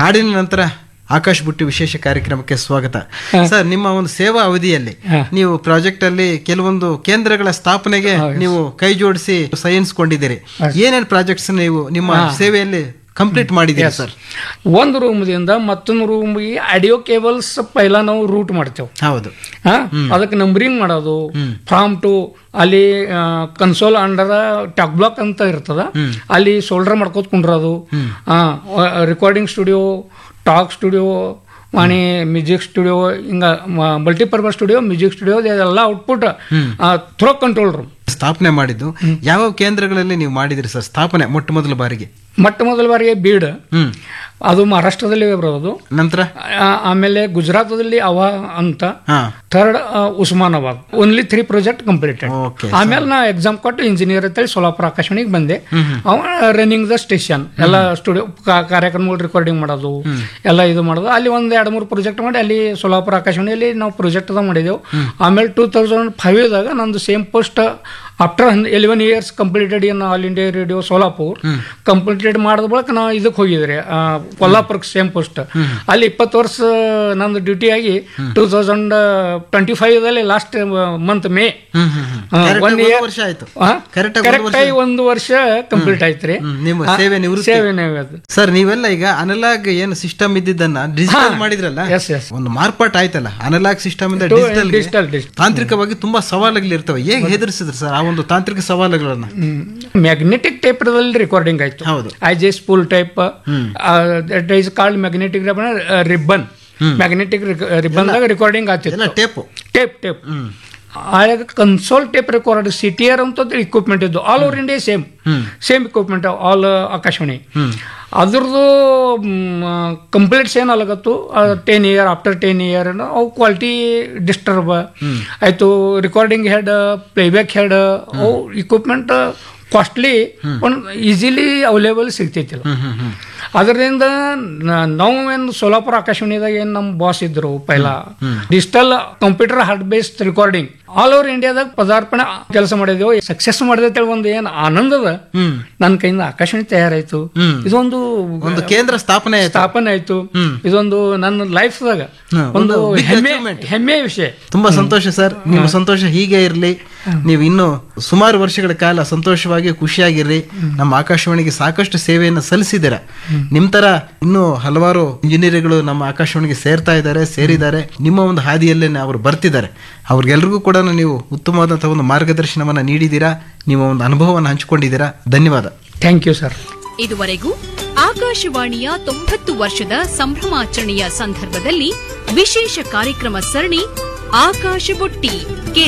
ಹಾಡಿನ ನಂತರ ಆಕಾಶ್ ಬುಟ್ಟಿ ವಿಶೇಷ ಕಾರ್ಯಕ್ರಮಕ್ಕೆ ಸ್ವಾಗತ ಸರ್ ನಿಮ್ಮ ಒಂದು ಸೇವಾ ಅವಧಿಯಲ್ಲಿ ನೀವು ಪ್ರಾಜೆಕ್ಟ್ ಅಲ್ಲಿ ಕೆಲವೊಂದು ಕೇಂದ್ರಗಳ ಸ್ಥಾಪನೆಗೆ ನೀವು ಕೈ ಜೋಡಿಸಿ ಸಹಿಸಿಕೊಂಡಿದ್ದೀರಿ ಏನೇನು ಪ್ರಾಜೆಕ್ಟ್ಸ್ ನೀವು ನಿಮ್ಮ ಸೇವೆಯಲ್ಲಿ ಕಂಪ್ಲೀಟ್ ಮಾಡಿದ್ದೀರಿ ಸರ್ ಒಂದು ರೂಮ್ದಿಂದ ಮತ್ತೊಂದು ರೂಮ್ಗೆ ಆಡಿಯೋ ಕೇಬಲ್ಸ್ ಪೈಲ ನಾವು ರೂಟ್ ಮಾಡ್ತೇವೆ ಹೌದು ಹಾ ಅದಕ್ಕೆ ನಂಬರಿಂಗ್ ಮಾಡೋದು ಫ್ರಾಮ್ ಟು ಅಲ್ಲಿ ಕನ್ಸೋಲ್ ಅಂಡರ್ ಟಾಕ್ ಬ್ಲಾಕ್ ಅಂತ ಇರ್ತದ ಅಲ್ಲಿ ಶೋಲ್ಡರ್ ಮಾಡ್ಕೋತ ಕುಂಡ್ರದು recording studio talk studio Vani music studio ಹಿಂಗ ಮಲ್ಟಿಪರ್ಪಸ್ ಸ್ಟುಡಿಯೋ ಮ್ಯೂಸಿಕ್ ಸ್ಟುಡಿಯೋ ಇದೆಲ್ಲ ಔಟ್ಪುಟ್ ಥ್ರೋ ಕಂಟ್ರೋಲ್ ರೂಮ್ ಸ್ಥಾಪನೆ ಮಾಡಿದ್ದು ಯಾವ ಕೇಂದ್ರಗಳಲ್ಲಿ ನೀವು ಮಾಡಿದಿರಿ ಸರ್ ಸ್ಥಾಪನೆ ಮೊಟ್ಟ ಮೊದಲ ಬಾರಿಗೆ ಮೊಟ್ಟ ಮೊದಲ ಬಾರಿಗೆ ಬೀಡ್ ಹ್ಮ್ ಅದು ಮಹಾರಾಷ್ಟ್ರದಲ್ಲಿ ಬರೋದು ನಂತರ ಆ- ಆಮೇಲೆ ಗುಜರಾತದಲ್ಲಿ ಅವ ಅಂತ ಹಾ third Osmanabad only three project completed okay ಆಮೇಲೆ ನಾ ಎಕ್ಸಾಮ್ ಕೊಟ್ಟು ಇಂಜಿನಿಯರ್ ಅಂತೇಳಿ ಸೋಲಾಪುರ ಆಕಾಶವಾಣಿಗೆ ಬಂದೆ ಅವ ರನ್ನಿಂಗ್ ದ ಸ್ಟೇಷನ್ ಎಲ್ಲ ಸ್ಟುಡಿಯೋ ಕಾರ್ಯಕ್ರಮಗಳು ರೆಕಾರ್ಡಿಂಗ್ ಮಾಡೋದು ಎಲ್ಲ ಇದು ಮಾಡೋದು ಅಲ್ಲಿ ಒಂದು ಎರಡು ಮೂರು ಪ್ರಾಜೆಕ್ಟ್ ಮಾಡಿ ಅಲ್ಲಿ ಸೋಲಾಪುರ ಆಕಾಶವಾಣಿಯಲ್ಲಿ ನಾವು ಪ್ರಾಜೆಕ್ಟ್ ಅದ ಮಾಡಿದೆವು ಆಮೇಲೆ ಟೂ ತೌಸಂಡ್ ಫೈವ್ದಾಗ ನಂದು same post after eleven years completed in All India Radio Solapur completed ಮಾಡಿದ ಬಳಿಕ ನಾವು ಇದಕ್ಕೆ ಹೋಗಿದ್ರಿ ಆ, ಕೊಲ್ಲಾಪುರಕ್ಕೆ ಸೇಮ್ ಪೋಸ್ಟ್ ಅಲ್ಲಿ ಇಪ್ಪತ್ತು ವರ್ಷ ನಂದು ಡ್ಯೂಟಿ ಆಗಿ ಟೂ ತೌಸಂಡ್ ಟ್ವೆಂಟಿ ಫೈವ್ದಲ್ಲಿ last month May hmm hmm hmm one Correct ಆಗಿ ಇಯರ್ ಒಂದು ವರ್ಷ ಆಯ್ತು Correct ಆಗಿ ಒಂದು ಕರೆಕ್ಟ್ ಆಗಿ ಒಂದು ವರ್ಷ ಕಂಪ್ಲೀಟ್ ಆಯ್ತ್ರಿ ಹ್ಮ್, ನಿಮ್ಮ ಸೇವೆ ನಿವೃತ್ತಿ ಸೇವೆ ನಿವೃತ್ತಿ. ಸರ್ ನೀವೆಲ್ಲ ಈಗ ಅನಲಾಗ್ ಏನು ಸಿಸ್ಟಮ್ ಇದ್ದಿದ್ದನ್ನ ಡಿಜಿಟಲ್ ಮಾಡಿದ್ರಲ್ಲ Yes, yes. ಒಂದು ಮಾರ್ಪಾಟ್ ಆಯ್ತಲ್ಲ ಅನಲಾಗ್ ಸಿಸ್ಟಮ್ ಇಂದ ಡಿಜಿಟಲ್ ಡಿಜಿಟಲ್ ಡಿಜಿಟಲ್ ತಾಂತ್ರಿಕವಾಗಿ ತುಂಬಾ ಸವಾಲುಗಳು ಇರ್ತವೆ ಹೇಗೆ ಹೆದರ್ಸಿದ್ರು ಸರ್ ಆ ಒಂದು ತಾಂತ್ರಿಕ ಸವಾಲುಗಳನ್ನ ಮ್ಯಾಗ್ನೆಟಿಕ್ ಟೈಪ್ದಲ್ಲಿ ರೆಕಾರ್ಡಿಂಗ್ ಆಯ್ತು ಹೌದು. I J spool type that is called magnetic ribbon magnetic ರಿಬ್ಬನ್ದಾಗ ರೆಕಾರ್ಡಿಂಗ್ ಎಲ್ಲ ಆಗ್ತಿತ್ತು ಟೇಪು ಟೇಪ್ ಟೇಪ್ ಆಗ console tape record C T R ಅಂತ ಇಕ್ವಿಪ್ಮೆಂಟ್ ಇದ್ದು all over India same same equipment all Akashvani ಅದ್ರದ್ದು ಕಂಪ್ಲೀಟ್ಸ್ ಏನಾಗತ್ತು ten year after ten year ಅವು quality disturb ಆಯ್ತು ರಿಕಾರ್ಡಿಂಗ್ ಹೆಡ್ ಪ್ಲೇಬ್ಯಾಕ್ ಹೆಡ್ ಅವು ಇಕ್ವಿಪ್ಮೆಂಟ್ ಕಾಸ್ಟ್ಲಿ ಒಂದು easily available ಸಿಗ್ತೈತಿಲ್ಲ ಅದರಿಂದ ನ- ನಾವು ಏನು ಸೋಲಾಪುರ ಆಕಾಶವಾಣಿದಾಗ ಏನು ನಮ್ಮ ಬಾಸ್ ಇದ್ರು ಪೈಲ digital computer hard based recording all over ಇಂಡಿಯಾದಾಗ ಪದಾರ್ಪಣೆ ಕೆಲಸ ಮಾಡಿದೆವು ಸಕ್ಸಸ್ ಮಾಡಿದೆ ಒಂದು ಏನು ಆನಂದದ ಹ್ಮ್ ನನ್ನ ಕೈಯಿಂದ ಆಕಾಶವಾಣಿ ತಯಾರಾಯ್ತು ಹ್ಮ್. ಇದೊಂದು ಒಂದು ಕೇಂದ್ರ ಸ್ಥಾಪನೆ ಆಯ್ತು ಸ್ಥಾಪನೆ ಆಯ್ತು ಇದೊಂದು ನನ್ನ ಲೈಫ್ದಾಗ ಹ್ಮ್, ಒಂದು ಒಂದು big ಹೆಮ್ಮೆ achievement. ಹೆಮ್ಮೆಯ ವಿಷಯ ತುಂಬಾ ಸಂತೋಷ ಸರ್ ನಿಮ್ಮ ಸಂತೋಷ ಹೀಗೆ ಇರಲಿ ನೀವು ಇನ್ನು ಸುಮಾರು ವರ್ಷಗಳ ಕಾಲ ಸಂತೋಷವಾಗಿ ಖುಷಿಯಾಗಿರ್ರಿ ನಮ್ಮ ಆಕಾಶವಾಣಿಗೆ ಸಾಕಷ್ಟು ಸೇವೆಯನ್ನು ಸಲ್ಲಿಸಿದ್ದೀರ ನಿಮ್ ತರ ಇನ್ನೂ ಹಲವಾರು ಇಂಜಿನಿಯರ್ಗಳು ನಮ್ಮ ಆಕಾಶವಾಣಿಗೆ ಸೇರ್ತಾ ಇದ್ದಾರೆ ಸೇರಿದ್ದಾರೆ ನಿಮ್ಮ ಒಂದು ಹಾದಿಯಲ್ಲೇ ಅವರು ಬರ್ತಿದ್ದಾರೆ ಅವ್ರಿಗೆಲ್ರಿಗೂ ಕೂಡ ನೀವು ಉತ್ತಮವಾದಂತಹ ಒಂದು ಮಾರ್ಗದರ್ಶನವನ್ನ ನೀಡಿದ್ದೀರಾ ನಿಮ್ಮ ಒಂದು ಅನುಭವವನ್ನು ಹಂಚಿಕೊಂಡಿದ್ದೀರಾ ಧನ್ಯವಾದ ಥ್ಯಾಂಕ್ ಯು ಸರ್ ಇದುವರೆಗೂ ಆಕಾಶವಾಣಿಯ ತೊಂಬತ್ತು ವರ್ಷದ ಸಂಭ್ರಮಾಚರಣೆಯ ಸಂದರ್ಭದಲ್ಲಿ ವಿಶೇಷ ಕಾರ್ಯಕ್ರಮ ಸರಣಿ ಆಕಾಶ ಬುಟ್ಟಿ